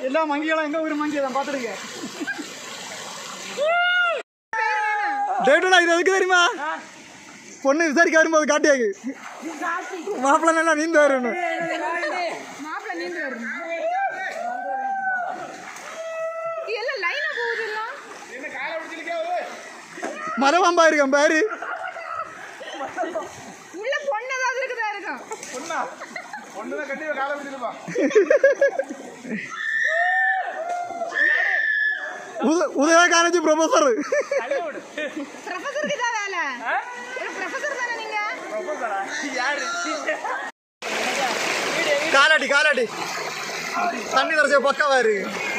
எல்லா மங்கிகளும் எங்க ஊர் மங்கி தான் பாத்துருங்க டேட்டா இது எதுக்கு தெரியுமா பொண்ணு விசாரிக்க வரும்போது காட்டியாக்கு மாப்பிள்ளை நல்லா நீந்து வரணும் மாப்பிள்ளை நீந்து வரணும் எல்லாம் லைனா போகுது எல்லாம் மரபாம்பா இருக்கேன் பாரு உள்ள பொண்ணு ஏதாவது இருக்குதா இருக்கும் உத- உதய காலேஜ் ப்ரொஃபஸர் ப்ரொஃபஸருக்கு இதான் வேலை ப்ரொஃபஸர் தானே நீங்க காலாடி காலாடி தண்ணி தரச்ச பக்கவா இருக்கு